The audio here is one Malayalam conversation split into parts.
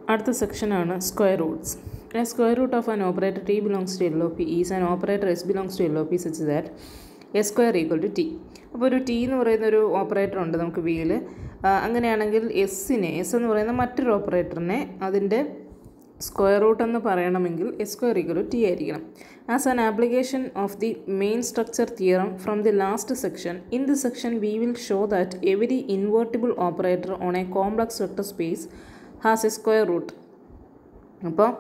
അടുത്ത സെക്ഷനാണ് square roots a square root of an operator T belongs to L O P is an operator S belongs to L O P such that a square equal to T അപ്പോൾ ഒരു ടി എന്ന് പറയുന്ന ഒരു ഓപ്പറേറ്റർ ഉണ്ട് നമുക്ക് വിയിൽ അങ്ങനെയാണെങ്കിൽ എസ്സിനെ എസ് എന്ന് പറയുന്ന മറ്റൊരു ഓപ്പറേറ്ററിനെ അതിൻ്റെ സ്ക്വയർ റൂട്ട് എന്ന് പറയണമെങ്കിൽ S square equal to T ആയിരിക്കണം as an application of the main structure theorem from the last section in the section we will show that every invertible operator on a complex vector space has a square root അപ്പോൾ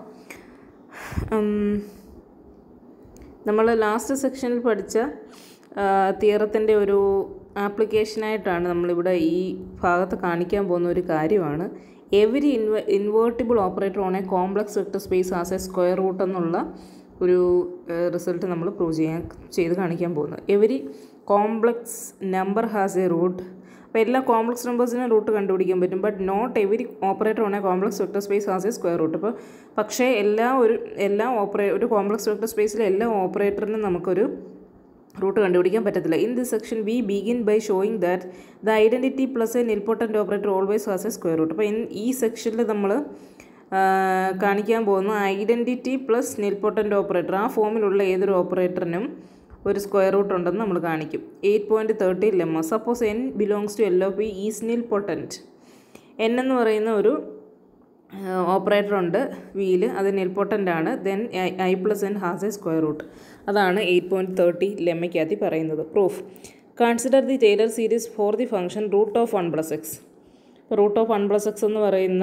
നമ്മൾ ലാസ്റ്റ് സെക്ഷനിൽ പഠിച്ച തിയറത്തിൻ്റെ ഒരു ആപ്ലിക്കേഷനായിട്ടാണ് നമ്മളിവിടെ ഈ ഭാഗത്ത് കാണിക്കാൻ പോകുന്ന ഒരു കാര്യമാണ് എവരി ഇൻവ invertible operator on a complex vector space as a square root എന്നുള്ള ഒരു റിസൾട്ട് നമ്മൾ പ്രൂവ് ചെയ്യാൻ ചെയ്ത് കാണിക്കാൻ പോകുന്നത് every complex number has a root അപ്പോൾ എല്ലാ കോംപ്ലക്സ് നമ്പേഴ്സിനും റൂട്ട് കണ്ടുപിടിക്കാൻ പറ്റും but not every operator on a complex vector space has a square root അപ്പോൾ പക്ഷേ എല്ലാ ഒരു എല്ലാ ഓപ്പറേ ഒരു കോംപ്ലക്സ് വെക്ടർ സ്പേസിലെ എല്ലാ ഓപ്പറേറ്ററിനും നമുക്കൊരു റൂട്ട് കണ്ടുപിടിക്കാൻ പറ്റത്തില്ല in this section we begin by showing that the identity plus N important operator always has a square root അപ്പോൾ ഇൻ ഈ സെക്ഷനിൽ നമ്മൾ കാണിക്കാൻ പോകുന്ന ഐഡൻറ്റിറ്റി പ്ലസ് നിൽപോട്ടൻ്റ് ഓപ്പറേറ്റർ ആ ഫോമിലുള്ള ഏതൊരു ഓപ്പറേറ്ററിനും ഒരു സ്ക്വയർ റൂട്ട് ഉണ്ടെന്ന് നമ്മൾ കാണിക്കും eight point thirty lemma suppose N belongs to L O P is nilpotent N എന്ന് പറയുന്ന ഒരു ഓപ്പറേറ്റർ ഉണ്ട് വിയിൽ അത് നിൽപൊട്ടൻ്റ് ആണ് then I plus N has a square root അതാണ് എയ്റ്റ് പോയിൻറ്റ് തേർട്ടി ലെമ്മയ്ക്കകത്ത് പറയുന്നത് proof consider the Taylor series for the function root of one plus X root of one plus X എന്ന് പറയുന്ന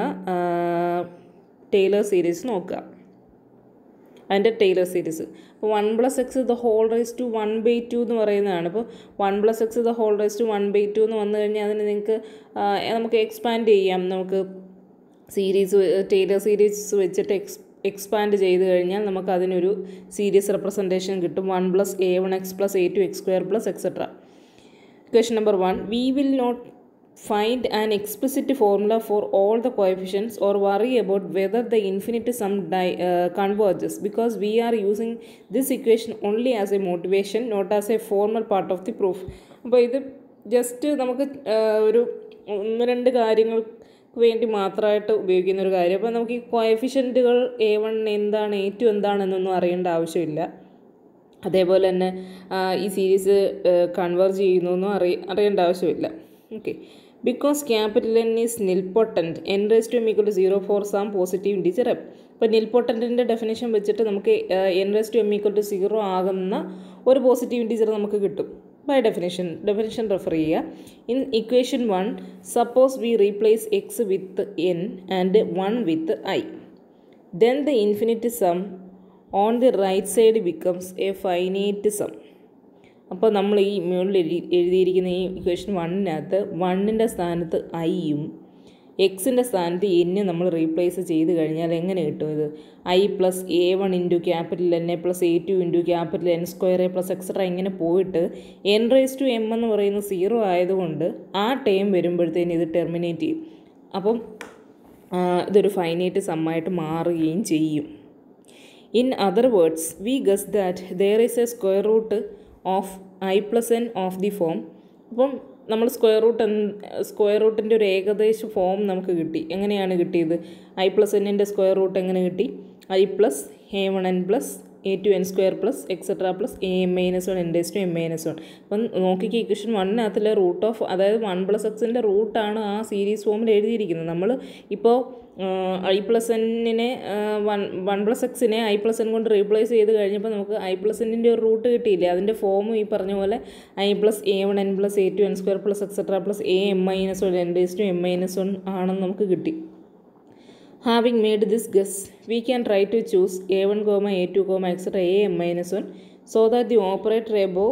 ടൈലർ സീരീസ് നോക്കുക അതിൻ്റെ ടൈലർ സീരീസ് അപ്പോൾ one plus X the whole raise to one by two എന്ന് പറയുന്നതാണ് അപ്പോൾ one plus X the whole raise to one by two എന്ന് വന്നു കഴിഞ്ഞാൽ അതിന് നിങ്ങൾക്ക് നമുക്ക് എക്സ്പാൻഡ് ചെയ്യാം നമുക്ക് സീരീസ് ടൈലർ സീരീസ് വെച്ചിട്ട് എക്സ് എക്സ്പാൻഡ് ചെയ്ത് കഴിഞ്ഞാൽ നമുക്ക് അതിനൊരു സീരീസ് റെപ്രസെൻറ്റേഷൻ കിട്ടും one plus A one X plus A two X square plus etcetera question number one we will not find an explicit formula for all the coefficients or worry about whether the infinite sum di- uh, converges because we are using this equation only as a motivation not as a formal part of the proof അപ്പോൾ ഇത് ജസ്റ്റ് നമുക്ക് ഒരു ഒന്ന് രണ്ട് കാര്യങ്ങൾക്ക് വേണ്ടി മാത്രമായിട്ട് ഉപയോഗിക്കുന്ന ഒരു കാര്യം അപ്പോൾ നമുക്ക് ഈ കോയഫിഷ്യൻറ്റുകൾ എ വൺ എന്താണ് എ ടു എന്താണെന്നൊന്നും അറിയേണ്ട ആവശ്യമില്ല അതേപോലെ തന്നെ ഈ സീരീസ് കൺവേർജ് ചെയ്യുന്നൊന്നും അറിയ അറിയേണ്ട ആവശ്യമില്ല okay because capital N is nilpotent N raise to M equal to zero for some positive integer M ഇപ്പോൾ നിൽപൊട്ടൻറ്റിൻ്റെ ഡെഫിനേഷൻ വെച്ചിട്ട് നമുക്ക് N raise to M equal to zero ആകുന്ന ഒരു പോസിറ്റീവ് ഇൻറ്റീജർ നമുക്ക് കിട്ടും ബൈ ഡെഫിനേഷൻ ഡെഫിനേഷൻ റെഫർ ചെയ്യുക in equation one suppose we replace X with N and one with I then the infinite sum on the right side becomes a finite some അപ്പോൾ നമ്മൾ ഈ മുകളിൽ എഴുതി എഴുതിയിരിക്കുന്ന ഈ ഇക്വേഷൻ വണ്ണിനകത്ത് വണ്ണിൻ്റെ സ്ഥാനത്ത് ഐയും എക്സിൻ്റെ സ്ഥാനത്ത് എന്നെ നമ്മൾ റീപ്ലേസ് ചെയ്ത് കഴിഞ്ഞാൽ എങ്ങനെ കിട്ടും ഇത് I plus A one into capital N A plus A two into capital N square A plus etcetera ഇങ്ങനെ പോയിട്ട് എൻ റേസ് ടു എം എന്ന് പറയുന്നത് സീറോ ആയതുകൊണ്ട് ആ ടേം വരുമ്പോഴത്തേന് ഇത് ടെർമിനേറ്റ് ചെയ്യും അപ്പം ഇതൊരു ഫൈനൈറ്റ് സമ്മായിട്ട് മാറുകയും ചെയ്യും in other words we guess that there is a square root of I plus N of the form അപ്പം നമ്മൾ സ്ക്വയർ റൂട്ട് സ്ക്വയർ റൂട്ടിൻ്റെ ഒരു ഏകദേശ ഫോം നമുക്ക് കിട്ടി എങ്ങനെയാണ് കിട്ടിയത് ഐ പ്ലസ് എന്നിൻ്റെ സ്ക്വയർ റൂട്ട് എങ്ങനെ കിട്ടി I plus A one N plus A two N square plus etcetera plus A M minus one N raise to M minus one അപ്പം നോക്കിക്കുക ഇക്വേഷൻ വണ്ണിനകത്തിലെ റൂട്ട് ഓഫ് അതായത് വൺ പ്ലസ് എക്സിൻ്റെ റൂട്ടാണ് ആ സീരീസ് ഫോമിൽ എഴുതിയിരിക്കുന്നത് നമ്മൾ ഇപ്പോൾ ഐ പ്ലസ് എന്നിനെ വൺ വൺ പ്ലസ് എക്സിനെ ഐ പ്ലസ് എൻ കൊണ്ട് റീപ്ലേസ് ചെയ്ത് കഴിഞ്ഞപ്പോൾ നമുക്ക് ഐ പ്ലസ് എന്നിൻ്റെ ഒരു റൂട്ട് കിട്ടിയില്ലേ അതിൻ്റെ ഫോമും ഈ പറഞ്ഞ പോലെ I plus A one N plus A two N square plus etcetera plus A M minus one N raise to M minus one ആണെന്ന് നമുക്ക് കിട്ടി having made this guess we can try to choose A one comma A two comma etcetera A M minus one so that the operator above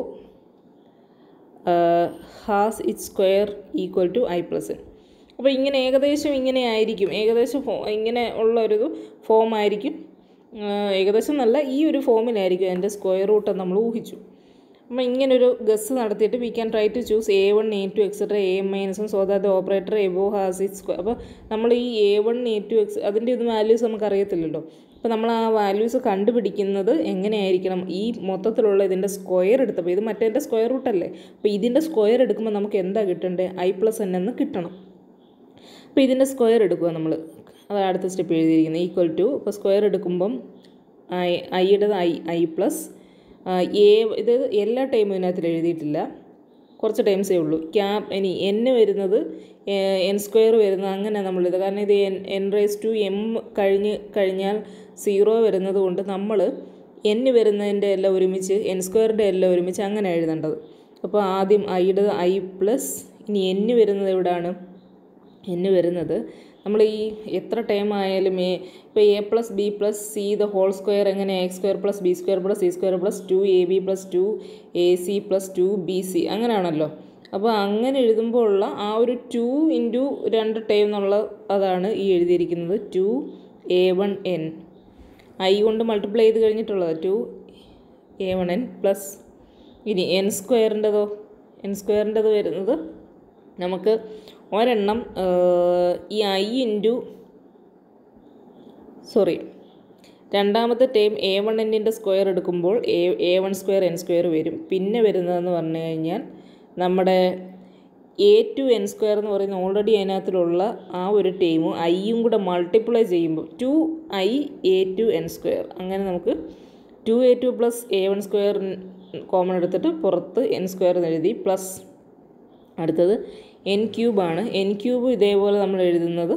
has it square equal to I plus N അപ്പോൾ ഇങ്ങനെ ഏകദേശം ഇങ്ങനെ ആയിരിക്കും ഏകദേശം ഫോ ഇങ്ങനെ ഉള്ള ഒരു ഫോം ആയിരിക്കും ഏകദേശം നല്ല ഈ ഒരു ഫോമിലായിരിക്കും എൻ്റെ സ്ക്വയർ റൂട്ട് നമ്മൾ ഊഹിച്ചു അപ്പോൾ ഇങ്ങനൊരു ഗസ് നടത്തിയിട്ട് we can try to choose A one A two etcetera A M മൈനസും so that operator above has it square അപ്പോൾ നമ്മൾ ഈ A one A two X അതിൻ്റെ ഒന്നും വാല്യൂസ് നമുക്ക് അറിയത്തില്ലല്ലോ അപ്പോൾ നമ്മൾ ആ വാല്യൂസ് കണ്ടുപിടിക്കുന്നത് എങ്ങനെയായിരിക്കണം ഈ മൊത്തത്തിലുള്ള ഇതിൻ്റെ സ്ക്വയർ എടുത്തപ്പോൾ ഇത് മറ്റേൻ്റെ സ്ക്വയർ റൂട്ടല്ലേ അപ്പോൾ ഇതിൻ്റെ സ്ക്വയർ എടുക്കുമ്പോൾ നമുക്ക് എന്താ കിട്ടേണ്ടത് ഐ പ്ലസ് എൻ എന്ന് കിട്ടണം അപ്പോൾ ഇതിൻ്റെ സ്ക്വയർ എടുക്കുക നമ്മൾ അതാണ് അടുത്ത സ്റ്റെപ്പ് എഴുതിയിരിക്കുന്നത് ഈക്വൽ ടു ഇപ്പോൾ സ്ക്വയർ എടുക്കുമ്പം ഐ ഐയുടേത് ഐ ഐ പ്ലസ് എ ഇത് എല്ലാ ടൈമും ഇതിനകത്തിൽ എഴുതിയിട്ടില്ല കുറച്ച് ടൈംസേ ഉള്ളൂ ക്യാപ് ഇനി എൻ വരുന്നത് എൻ സ്ക്വയർ വരുന്നത് അങ്ങനെ നമ്മളിത് കാരണം ഇത് N N raise to M കഴിഞ്ഞ് കഴിഞ്ഞാൽ സീറോ വരുന്നത് കൊണ്ട് നമ്മൾ എൻ വരുന്നതിൻ്റെ എല്ലാം ഒരുമിച്ച് എൻ സ്ക്വയറിൻ്റെ എല്ലാം ഒരുമിച്ച് അങ്ങനെ എഴുതേണ്ടത് അപ്പോൾ ആദ്യം ഐയുടെ ഐ പ്ലസ് ഇനി എൻ വരുന്നത് എവിടെയാണ് എൻ വരുന്നത് നമ്മൾ ഈ എത്ര ടൈം ആയാലും എ ഇപ്പോൾ A plus B plus C the whole square എങ്ങനെ X square plus B square plus C square plus two A B plus two A C plus two B C അങ്ങനെയാണല്ലോ അപ്പോൾ അങ്ങനെ എഴുതുമ്പോൾ ഉള്ള ആ ഒരു ടു ഇൻറ്റു രണ്ട് ടൈം എന്നുള്ള അതാണ് ഈ എഴുതിയിരിക്കുന്നത് two A one N I കൊണ്ട് മൾട്ടിപ്ലൈ ചെയ്ത് കഴിഞ്ഞിട്ടുള്ളത് two A one N plus ഇനി എൻ സ്ക്വയറിൻ്റെതോ എൻ സ്ക്വയറിൻ്റെത് വരുന്നത് നമുക്ക് ഒരെണ്ണം ഈ ഐ ഇൻറ്റു സോറി രണ്ടാമത്തെ ടൈം എ വൺ എന്നിൻ്റെ സ്ക്വയർ എടുക്കുമ്പോൾ A A one square N square വരും പിന്നെ വരുന്നതെന്ന് പറഞ്ഞു കഴിഞ്ഞാൽ നമ്മുടെ എ ടു എൻ സ്ക്വയർ എന്ന് പറയുന്ന ഓൾറെഡി അതിനകത്തിലുള്ള ആ ഒരു ടൈമും ഐയും കൂടെ മൾട്ടിപ്ലൈ ചെയ്യുമ്പോൾ two I a two N square അങ്ങനെ നമുക്ക് two a two plus A one square common എടുത്തിട്ട് പുറത്ത് എൻ സ്ക്വയർ എന്ന് എഴുതി പ്ലസ് അടുത്തത് എൻ ക്യൂബാണ് എൻ ക്യൂബ് ഇതേപോലെ നമ്മൾ എഴുതുന്നത്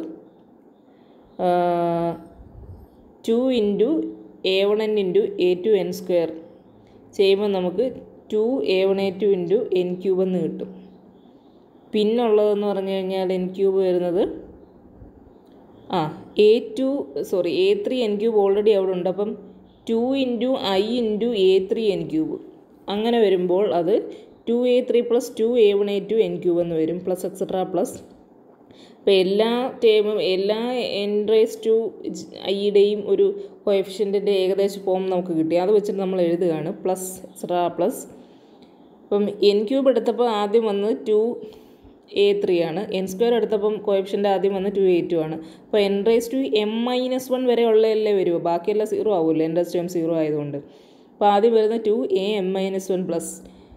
two into a one n into a two N square ചെയ്യുമ്പോൾ നമുക്ക് two A one A two into n cube എന്ന് കിട്ടും പിന്നുള്ളതെന്ന് പറഞ്ഞു കഴിഞ്ഞാൽ എൻ ക്യൂബ് വരുന്നത് ആ a two sorry a three n cube already അവിടെ ഉണ്ട് അപ്പം two into I into a three n cube അങ്ങനെ വരുമ്പോൾ അത് two a three plus two A one A two n cube എന്ന് വരും പ്ലസ് എക്സെട്ര പ്ലസ് അപ്പോൾ എല്ലാ ടേമും എല്ലാ എൻ റേസ് ടു ഐയുടെയും ഒരു കോയഫിഷ്യൻറ്റിൻ്റെ ഏകദേശ ഫോം നമുക്ക് കിട്ടി അത് വെച്ചിട്ട് നമ്മൾ എഴുതുകയാണ് പ്ലസ് എക്സെട്ര പ്ലസ് അപ്പം എൻ ക്യൂബ് എടുത്തപ്പോൾ ആദ്യം വന്ന് ടു എ ത്രീ ആണ് എൻ സ്ക്വയർ എടുത്തപ്പം കോയഫിഷ്യൻ്റ് ആദ്യം വന്ന് ടു എ ടു ആണ് അപ്പോൾ n raise to M minus one വരെ ഉള്ളതല്ലേ വരുമോ ബാക്കിയെല്ലാം സീറോ ആവുമല്ലോ n raise to m zero ആയതുകൊണ്ട് അപ്പോൾ ആദ്യം വരുന്ന two a M minus one plus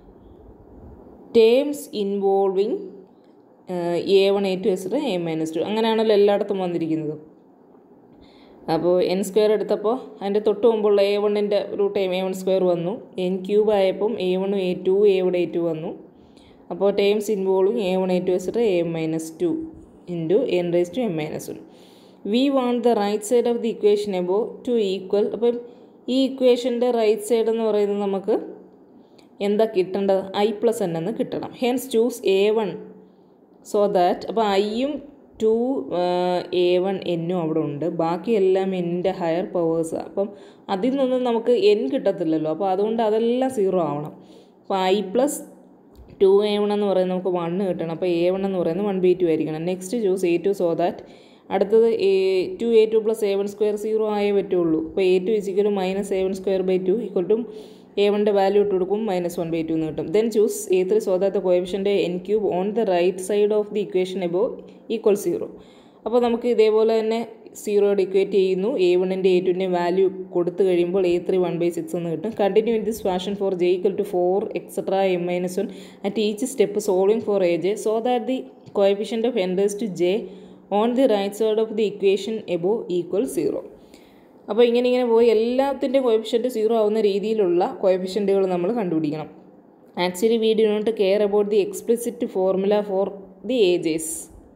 terms involving a one A two s a minus two അങ്ങനെയാണല്ലോ എല്ലായിടത്തും വന്നിരിക്കുന്നത് അപ്പോൾ എൻ സ്ക്വയർ എടുത്തപ്പോൾ അതിൻ്റെ തൊട്ട് മുമ്പുള്ള എ വണ്ണിൻ്റെ ഒരു ടൈം എ വൺ സ്ക്വയർ വന്നു എൻ ക്യൂബ് ആയപ്പം എ വണ്ണും a two A one A two വന്നു അപ്പോൾ terms involving a one A two s a minus two into n raise to M minus one we want the right side of the equation above to equal അപ്പം ഈ ഇക്വേഷൻ്റെ റൈറ്റ് സൈഡ് എന്ന് പറയുന്നത് നമുക്ക് എന്താ കിട്ടേണ്ടത് ഐ പ്ലസ് എൻ എന്ന് കിട്ടണം hence choose A one so that അപ്പോൾ ഐയും ടു എ വൺ എന്നും അവിടെ ഉണ്ട് ബാക്കിയെല്ലാം എൻ്റെ ഹയർ പവേഴ്സാണ് അപ്പം അതിൽ നിന്നും നമുക്ക് എൻ കിട്ടത്തില്ലല്ലോ അപ്പോൾ അതുകൊണ്ട് അതെല്ലാം സീറോ ആവണം അപ്പോൾ I plus two A one എന്ന് പറയുന്നത് നമുക്ക് വണ്ണ് കിട്ടണം അപ്പോൾ എ വൺ എന്ന് പറയുന്നത് വൺ ബി ടു ആയിരിക്കണം next choose a two so that അടുത്തത് a two a two plus A one square zero ആയേ പറ്റുള്ളൂ അപ്പോൾ എ ടു ഇസിക്കലും minus a one square by two equal to a വണ്ണിൻ്റെ വാല്യൂ ഇട്ട് കൊടുക്കും മൈനസ് വൺ ബൈ ടു എന്ന് കിട്ടും then choose a three so that the കോയഫിഷ്യൻ്റെ n cube on the right side of the equation above equal zero അപ്പോൾ നമുക്ക് ഇതേപോലെ തന്നെ സീറോയോട് ഇക്വേറ്റ് ചെയ്യുന്നു എ വണ്ണിൻ്റെ എ ടുവിൻ്റെ വാല്യൂ കൊടുത്തു കഴിയുമ്പോൾ a three one by six എന്ന് കിട്ടും continue in this fashion for j equal to four etcetera m minus one at each step solving for a j so that the coefficient of n raise to j on the right side of the equation above equal zero അപ്പോൾ ഇങ്ങനെ ഇങ്ങനെ പോയി എല്ലാത്തിൻ്റെ കോയഫിഷ്യൻറ്റ് സീറോ ആവുന്ന രീതിയിലുള്ള കോയഫിഷ്യൻറ്റുകൾ നമ്മൾ കണ്ടുപിടിക്കണം actually we do not care about the explicit formula for the ages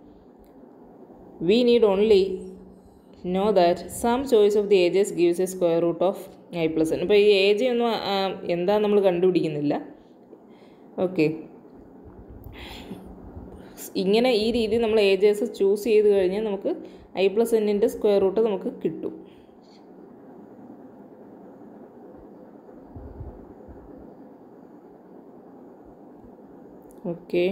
we need only know that some choice of the ages gives a square root of I plus N അപ്പോൾ ഈ ഏജ് ഒന്നും എന്താ നമ്മൾ കണ്ടുപിടിക്കുന്നില്ല ഓക്കെ ഇങ്ങനെ ഈ രീതിയിൽ നമ്മൾ ഏജസ് ചൂസ് ചെയ്ത് കഴിഞ്ഞാൽ നമുക്ക് ഐ പ്ലസ് എന്നിൻ്റെ സ്ക്വയർ റൂട്ട് നമുക്ക് കിട്ടും ഓക്കെ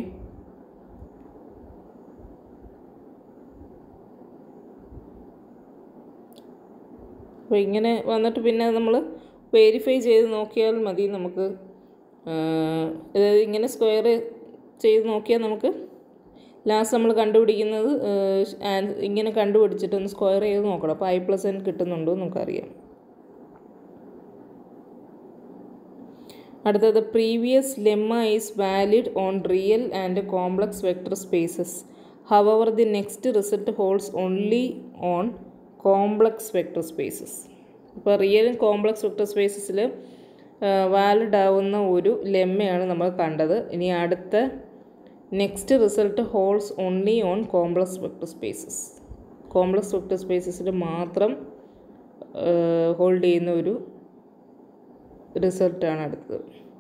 അപ്പോൾ ഇങ്ങനെ വന്നിട്ട് പിന്നെ നമ്മൾ വെരിഫൈ ചെയ്ത് നോക്കിയാൽ മതി നമുക്ക് അതായത് ഇങ്ങനെ സ്ക്വയർ ചെയ്ത് നോക്കിയാൽ നമുക്ക് ലാസ്റ്റ് നമ്മൾ കണ്ടുപിടിക്കുന്നത് ഇങ്ങനെ കണ്ടുപിടിച്ചിട്ട് ഒന്ന് സ്ക്വയർ ചെയ്ത് നോക്കണം അപ്പോൾ ഐ പ്ലസ് എൻ കിട്ടുന്നുണ്ടോ എന്ന് നമുക്കറിയാം അടുത്തത് previous lemma is valid on real and complex vector spaces however the next result holds only on complex vector spaces ഇപ്പോൾ റിയൽ കോംപ്ലക്സ് വെക്ടർ സ്പേസസിൽ വാലിഡ് ആവുന്ന ഒരു ലെമ്മയാണ് നമ്മൾ കണ്ടത് ഇനി അടുത്ത next result holds only on complex vector spaces complex vector സ്പേസസിൽ മാത്രം ഹോൾഡ് ചെയ്യുന്ന ഒരു റിസൾട്ടാണ് അടുത്തത്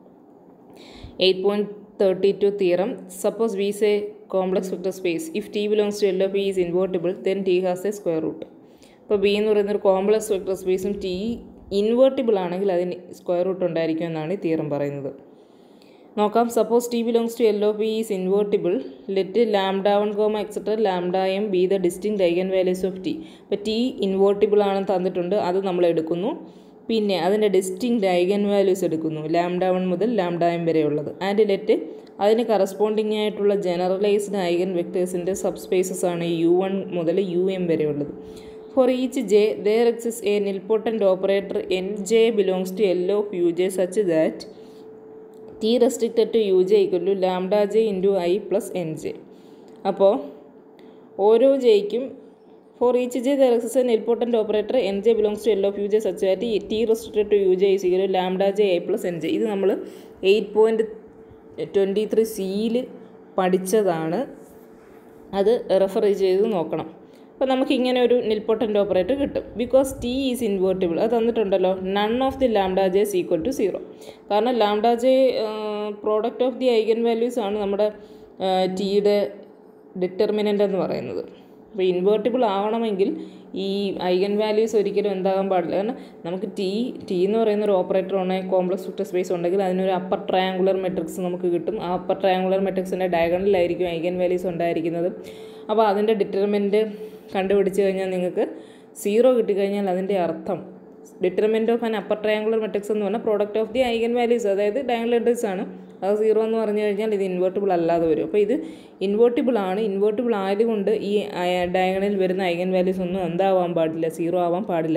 eight point thirty two theorem suppose V say complex vector space if T belongs to L of V is invertible then T has a square root ഇപ്പോൾ ബി എന്ന് പറയുന്ന ഒരു കോംപ്ലക്സ് വെക്ടർ സ്പേസും ടി ഇൻവേർട്ടിബിൾ ആണെങ്കിൽ അതിന് സ്ക്വയർ റൂട്ട് ഉണ്ടായിരിക്കും എന്നാണ് ഈ തിയറം പറയുന്നത് നോക്കാം suppose T belongs to L of V is invertible let lambda one comma etcetera lambda m be the distinct eigen values of T ഇപ്പോൾ ടി ഇൻവേർട്ടിബിൾ ആണെന്ന് തന്നിട്ടുണ്ട് അത് നമ്മൾ എടുക്കുന്നു പിന്നെ അതിൻ്റെ ഡിസ്റ്റിങ് ഐഗൻ വാല്യൂസ് എടുക്കുന്നു ലാംഡ വൺ മുതൽ ലാംഡ എം വരെയുള്ളത് ആൻഡ് ലെറ്റ് അതിന് കറസ്പോണ്ടിങ് ആയിട്ടുള്ള ജനറലൈസ്ഡ് ഐഗൻ വെക്ടേഴ്സിൻ്റെ സബ് സ്പേസസ് ആണ് യു വൺ മുതൽ യു എം വരെയുള്ളത് for each j there exists A നിൽപോട്ടൻ്റ് operator N j belongs to L of U j such that T restricted to U j equal to lambda j into I plus N j അപ്പോൾ ഓരോ ജെയ്ക്കും for each j there exists an important operator N j belongs to L of U j such that T restricted to U j is equal to lambda j I plus N j ഇത് നമ്മൾ എയ്റ്റ് പോയിൻറ്റ് ട്വൻറ്റി ത്രീ സിയിൽ പഠിച്ചതാണ് അത് റെഫർ ചെയ്ത് നോക്കണം അപ്പോൾ നമുക്ക് ഇങ്ങനെ ഒരു നിൽപോട്ടൻ്റ് ഓപ്പറേറ്റർ കിട്ടും ബിക്കോസ് ടി ഈസ് ഇൻവേർട്ടിബിൾ അത് തന്നിട്ടുണ്ടല്ലോ none of the lambda j is equal to zero കാരണം lambda j product of the eigen values ആണ് നമ്മുടെ ടിയുടെ ഡിറ്റർമിനൻ്റ് എന്ന് പറയുന്നത് അപ്പോൾ ഇൻവേർട്ടിബിൾ ആവണമെങ്കിൽ ഈ ഐഗൻ വാല്യൂസ് ഒരിക്കലും എന്താകാൻ പാടില്ല കാരണം നമുക്ക് ടി ടി എന്ന് പറയുന്ന ഒരു ഓപ്പറേറ്റർ ഉണ്ടെങ്കിൽ കോംപ്ലക്സ് വെക്ടർ സ്പേസ് ഉണ്ടെങ്കിൽ അതിനൊരു അപ്പർ ട്രയാങ്കുലർ മെട്രിക്സ് നമുക്ക് കിട്ടും ആ അപ്പർ ട്രയാങ്കുലർ മെട്രിക്സിൻ്റെ ഡയഗണലിലായിരിക്കും ഐഗൻ വാല്യൂസ് ഉണ്ടായിരിക്കുന്നത് അപ്പോൾ അതിൻ്റെ ഡിറ്റർമെൻറ്റ് കണ്ടുപിടിച്ച് കഴിഞ്ഞാൽ നിങ്ങൾക്ക് സീറോ കിട്ടിക്കഴിഞ്ഞാൽ അതിൻ്റെ അർത്ഥം determinant of an upper triangular matrix എന്ന് പറഞ്ഞാൽ product of the eigen values അതായത് ഡയഗണൽ മെട്രിക്സ് ആണ് അത് സീറോ എന്ന് പറഞ്ഞു കഴിഞ്ഞാൽ ഇത് ഇൻവേർട്ടിബിൾ അല്ലാതെ വരും അപ്പോൾ ഇത് ഇൻവേർട്ടിബിൾ ആണ് ഇൻവേർട്ടിബിൾ ആയതുകൊണ്ട് ഈ ഡയഗണലിൽ വരുന്ന ഐഗൻ വാല്യൂസ് ഒന്നും എന്താവാൻ പാടില്ല സീറോ ആവാൻ പാടില്ല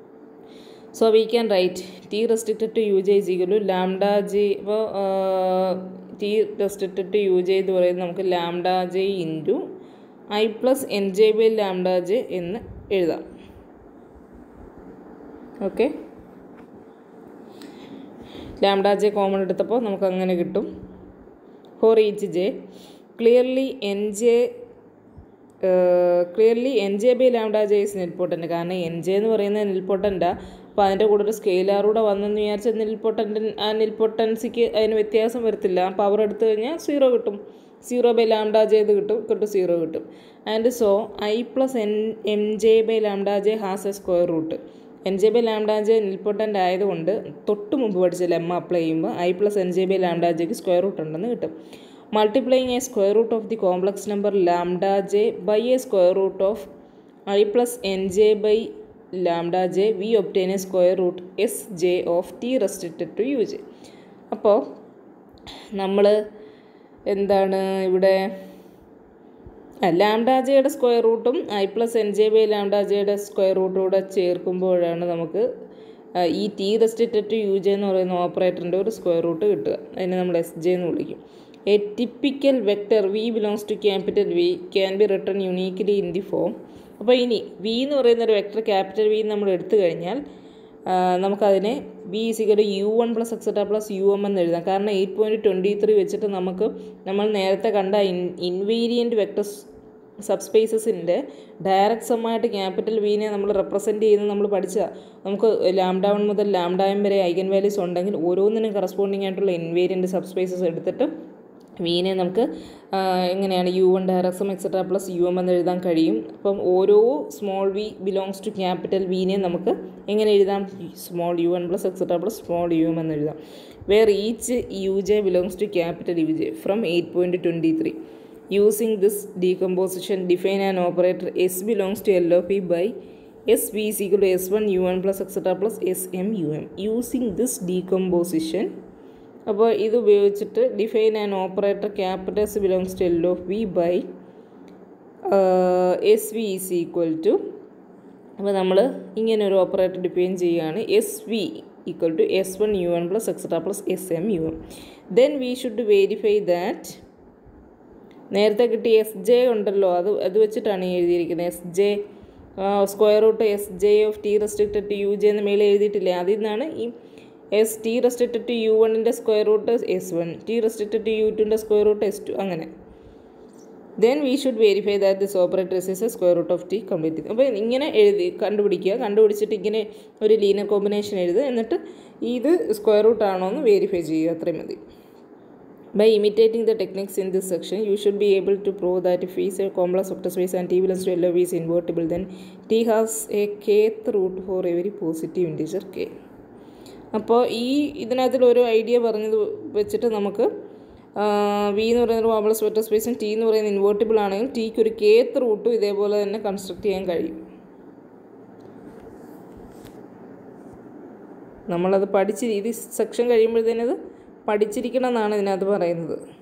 so we can write T restricted to U j equal lambda j ഇപ്പോൾ T restricted to U j എന്ന് പറയുന്നത് നമുക്ക് lambda j into I plus N j by lambda j എന്ന് എഴുതാം ഓക്കെ ലാംഡ ജെ കോമൺ എടുത്തപ്പോൾ നമുക്ക് അങ്ങനെ കിട്ടും for each j clearly N j clearly N j by lambda j is nilpotent കാരണം എൻ ജെ എന്ന് പറയുന്നത് നിൽപോട്ടൻ്റാണ് അപ്പോൾ അതിൻ്റെ കൂടെ ഒരു സ്കെയിലാറൂടെ വന്നെന്ന് വിചാരിച്ചാൽ നിൽപോട്ടൻ്റ് ആ നിൽപോട്ടൻസിക്ക് അതിന് വ്യത്യാസം വരത്തില്ല പവർ എടുത്തു കഴിഞ്ഞാൽ സീറോ കിട്ടും സീറോ ബൈ ലാംഡ ജെ ഇത് കിട്ടും കിട്ടും സീറോ കിട്ടും and so I plus N m j by lambda j has a square root N j by lambda j nilpotent ആയതുകൊണ്ട് തൊട്ട് മുമ്പ് പഠിച്ച ലെമ്മ അപ്ലൈ ചെയ്യുമ്പോൾ I plus N j by lambda ജെക്ക് സ്ക്വയർ റൂട്ട് ഉണ്ടെന്ന് കിട്ടും multiplying a square root of the complex number lambda j by a square root of I plus N j by lambda j we obtain a square root S j of T restricted to U j അപ്പോൾ നമ്മൾ എന്താണ് ഇവിടെ ലാംഡ ജെയുടെ സ്ക്വയർ റൂട്ടും I plus N j by lambda ജെയുടെ സ്ക്വയർ റൂട്ടും കൂടെ ചേർക്കുമ്പോഴാണ് നമുക്ക് ഈ T restricted to U j എന്ന് പറയുന്ന ഓപ്പറേറ്ററിൻ്റെ ഒരു സ്ക്വയർ റൂട്ട് കിട്ടുക അതിനെ നമ്മൾ എസ് ജെ എന്ന് വിളിക്കും a typical vector v belongs to capital V can be written uniquely in the form അപ്പോൾ ഇനി വി എന്ന് പറയുന്ന ഒരു വെക്റ്റർ ക്യാപിറ്റൽ വി നമ്മൾ എടുത്തു കഴിഞ്ഞാൽ നമുക്കതിനെ v is equal u one plus etcetera plus U m എന്ന് എഴുതാം കാരണം എയ്റ്റ് പോയിൻറ്റ് ട്വൻറ്റി ത്രീ വെച്ചിട്ട് നമുക്ക് നമ്മൾ നേരത്തെ കണ്ട ഇൻ ഇൻവേരിയൻറ്റ് വെക്ടർ സബ്സ്പേസസിൻ്റെ ഡയറക്റ്റ് സമ്മായിട്ട് ക്യാപിറ്റൽ വീനെ നമ്മൾ റെപ്രസെൻറ്റ് ചെയ്യുന്നത് നമ്മൾ പഠിച്ചതാണ് നമുക്ക് ലാംഡ വൺ മുതൽ ലാംഡ എം വരെ ഐഗൻ വാല്യൂസ് ഉണ്ടെങ്കിൽ ഓരോന്നിനും കറസ്പോണ്ടിങ് ആയിട്ടുള്ള ഇൻവേരിയൻറ്റ് സബ്സ്പേസസ് എടുത്തിട്ട് വീനെ നമുക്ക് എങ്ങനെയാണ് U one direct sum etcetera plus U m എന്ന് എഴുതാൻ കഴിയും അപ്പം ഓരോ small v belongs to capital വീനെ നമുക്ക് എങ്ങനെ എഴുതാം small u one plus etcetera plus small u m എന്ന് എഴുതാം where each u j belongs to capital U j from eight point twenty three using this decomposition define an operator S belongs to L O V by S v is equal to S one u one plus etcetera plus S m u m using this decomposition അപ്പോൾ ഇത് ഉപയോഗിച്ചിട്ട് define an operator capital S belongs to L of V by S v is equal to അപ്പോൾ നമ്മൾ ഇങ്ങനെ ഒരു ഓപ്പറേറ്റർ ഡിഫൈൻ ചെയ്യുകയാണ് S v equal to S one u one plus etcetera plus S m u m then we should verify that നേരത്തെ കിട്ടിയ എസ് ജെ ഉണ്ടല്ലോ അത് അത് വെച്ചിട്ടാണ് ഈ എഴുതിയിരിക്കുന്നത് S j square root S j of T restricted to U j എന്ന് മേലെ എഴുതിയിട്ടില്ലേ അതിൽ നിന്നാണ് ഈ S T restricted to U വണ്ണിൻ്റെ square root S one T restricted to U ടുൻ്റെ സ്ക്വയർ റൂട്ട് എസ് ടു അങ്ങനെ then we should verify that this operator is a square root of T complete അപ്പോൾ ഇങ്ങനെ എഴുതി കണ്ടുപിടിക്കുക കണ്ടുപിടിച്ചിട്ട് ഇങ്ങനെ ഒരു ലീനിയർ കോമ്പിനേഷൻ എഴുതുക എന്നിട്ട് ഇത് സ്ക്വയർ റൂട്ട് ആണോ എന്ന് വെരിഫൈ ചെയ്യുക അത്രയും മതി By imitating the techniques in this section, you should be able to prove that if E is a complex vector space and T belongs to LOV is invertible, then T has a kth root for every positive integer k. അപ്പോൾ ഈ ഇതിനകത്തിൽ ഒരു ഐഡിയ പറഞ്ഞത് വെച്ചിട്ട് നമുക്ക് വി എന്ന് പറയുന്നത് കോംപ്ലക്സ് വെക്ടർ സ്പേസും ടി എന്ന് പറയുന്നത് ഇൻവേർട്ടിബിൾ ആണെങ്കിൽ ടിക്ക് ഒരു കേത്ത് റൂട്ടും ഇതേപോലെ തന്നെ കൺസ്ട്രക്ട് ചെയ്യാൻ കഴിയും നമ്മളത് പഠിച്ച് ഇത് സെക്ഷൻ കഴിയുമ്പോഴത്തേനത് പഠിച്ചിരിക്കണം എന്നാണ് ഇതിനകത്ത് പറയുന്നത്